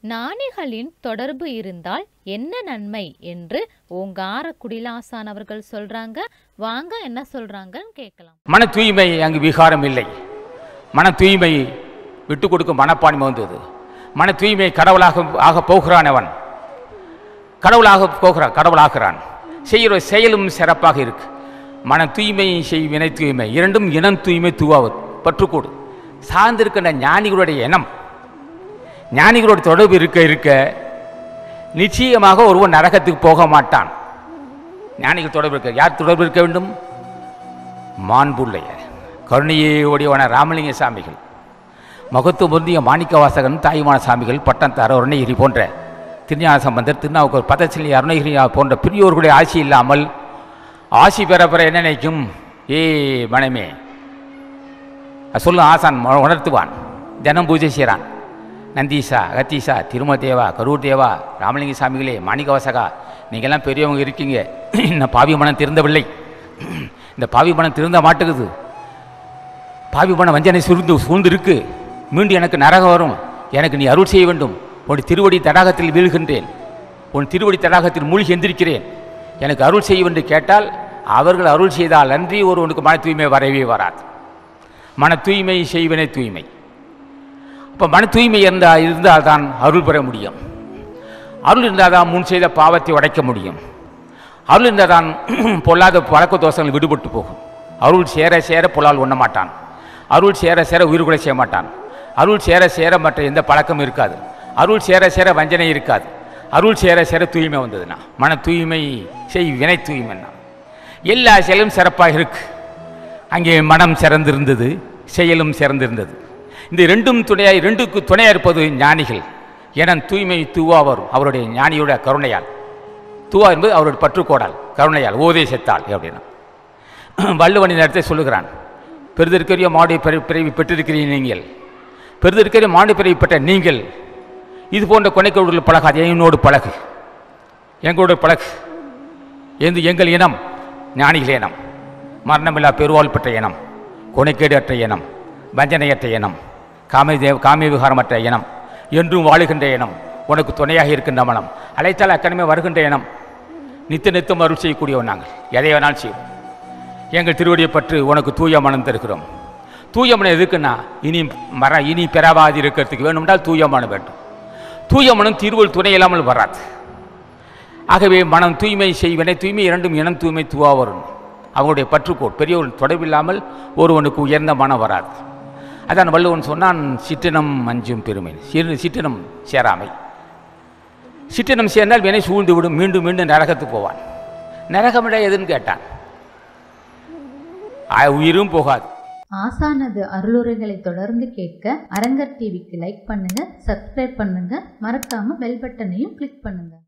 ஞானிகளின் தொடர்பு இருந்தால் என்ன நன்மை என்று ஓங்கார குடிலாசான் அவர்கள் சொல்றாங்க வாங்க என்ன சொல்றாங்கன்னு கேட்கலாம் மன தூய்மை அங்கு விகாரம் இல்லை மன தூய்மை விட்டு கொடுக்கும் மனப்பான்மை வந்தது மன தூய்மை கடவுளாக ஆக போகிறான் அவன் கடவுளாக போகிறான் கடவுளாகிறான் செய்கிற செயலும் சிறப்பாக இருக்கு மன தூய்மை செய் வினை தூய்மை இரண்டும் இனம் தூய்மை தூவாவது பற்றுக்கோடு சார்ந்திருக்கின்ற ஞானிகளுடைய இனம் ஞானிகளோட தொடர்பு இருக்க இருக்க நிச்சயமாக ஒருவன் நரகத்துக்கு போக மாட்டான் ஞானிகள் தொடர்பு இருக்க யார் தொடர்பு இருக்க வேண்டும் மாண்புள்ளைய கருணையே உடையவன ராமலிங்க சாமிகள் மகத்துவம் பொருந்திய மாணிக்க வாசகன் தாயுமான சாமிகள் பட்டம் தர அருணகிரி போன்ற திருஞான சம்பந்தர் திருநாவுக்கர் பதச்சிலி அருணகிரி போன்ற பெரியோர்களுடைய ஆசி இல்லாமல் ஆசி பெற பெற என்ன நினைக்கும் ஏ மனமே அது சொல்லும் ஆசான் ம- உணர்த்துவான் தினம் பூஜை செய்கிறான் நந்தீசா அகத்தீசா திருமல தேவா கரூர் தேவா ராமலிங்க சாமிகளே மாணிக்க வாசகா நீங்கள்லாம் பெரியவங்க இருக்கீங்க இந்த பாவி மனம் திருந்தவில்லை இந்த பாவி மனம் திருந்த மாட்டுக்குது பாவி மனம் வஞ்சனை சுருந்து சூழ்ந்து இருக்கு மீண்டும் எனக்கு நரகம் வரும் எனக்கு நீ அருள் செய்ய வேண்டும் உன் திருவடி தடாகத்தில் வீழ்கின்றேன் உன் திருவடி தடாகத்தில் மூழ்கி எந்திருக்கிறேன் எனக்கு அருள் செய்ய என்று கேட்டால் அவர்கள் அருள் செய்தால் அன்றி ஒருவனுக்கு மன தூய்மை வரவே வராது மன தூய்மை செய்வனே தூய்மை அப்போ மன தூய்மை இருந்தால் இருந்தால் தான் அருள் பெற முடியும் அருள் இருந்தால் தான் முன் செய்த பாவத்தை உடைக்க முடியும் அருள் இருந்தால் தான் பொல்லாத பழக்க தோஷங்கள் விடுபட்டு போகும் அருள் சேர சேர புலால் உண்ண மாட்டான் அருள் சேர சேர உயிர் கூட செய்ய மாட்டான் அருள் சேர சேர மற்ற எந்த பழக்கமும் இருக்காது அருள் சேர சேர வஞ்சனை இருக்காது அருள் சேர சேர தூய்மை வந்ததுன்னா மன தூய்மை செய் வினை தூய்மைன்னா எல்லா செயலும் சிறப்பாக இருக்கு அங்கே மனம் சிறந்திருந்தது செயலும் சிறந்திருந்தது இந்த ரெண்டும் துணையாய் ரெண்டுக்கு துணையாக இருப்பது ஞானிகள் என தூய்மை தூவா வரும் அவருடைய ஞானியோட கருணையால் தூவா என்பது அவருடைய பற்றுக்கோடால் கருணையால் உபதேசத்தால் அப்படின்னா வள்ளுவனின் இடத்தை சொல்லுகிறான் பெரிதற்கரிய மாடு பிற- பிறவி பெற்றிருக்கிறீர்கள் நீங்கள் பெரிதற்கரிய மாடு பிறவி பெற்ற நீங்கள் இது போன்ற கொனைக்கோடுகள் பழகாது என்னோடு பழகு எங்களோடு பழகு எந்த எங்கள் இனம் ஞானிகள் இனம் மரணமில்லா பெருவாள் பெற்ற இனம் கொனைக்கேடு அற்ற இனம் வஞ்சனையற்ற இனம் காமை தேவ காமிய விகாரமற்ற இனம் என்றும் வாழுகின்ற இனம் உனக்கு துணையாக இருக்கின்ற மனம் அழைத்தால் அக்கணமே வருகின்ற இனம் நித்த நித்தம் அருள் செய்யக்கூடியவன் நாங்கள் எதை வேணாலும் செய்வோம் எங்கள் திருவடியை பற்றி உனக்கு தூய மனம் தருகிறோம் தூய மனம் எதுக்குன்னா இனி மர இனி பெறாவாதி இருக்கிறதுக்கு வேணுமென்றால் தூய மனம் வேண்டும் தூய மனம் திருவள் துணை இல்லாமல் வராது ஆகவே மனம் தூய்மை செய்வனை தூய்மை இரண்டும் இனம் தூய்மை தூவா வரும் அவங்களுடைய பற்றுக்கோட் பெரியவர் தொடர்பில்லாமல் ஒருவனுக்கு உயர்ந்த மனம் வராது அதான் வள்ளுவன் சொன்னான் சிற்றினம் அஞ்சும் பெருமை சிறு சிற்றினம் சேராமை சிற்றினம் சேர்ந்தால் வினை சூழ்ந்து விடும் மீண்டும் மீண்டும் நரகத்துக்கு போவான் நரகமிட எதுன்னு கேட்டான் ஆ, உயிரும் போகாது ஆசானது அருளுரைகளை தொடர்ந்து கேட்க அரங்கர் டிவிக்கு லைக் பண்ணுங்க சப்ஸ்கிரைப் பண்ணுங்க மறக்காம பெல் பட்டனையும் கிளிக் பண்ணுங்க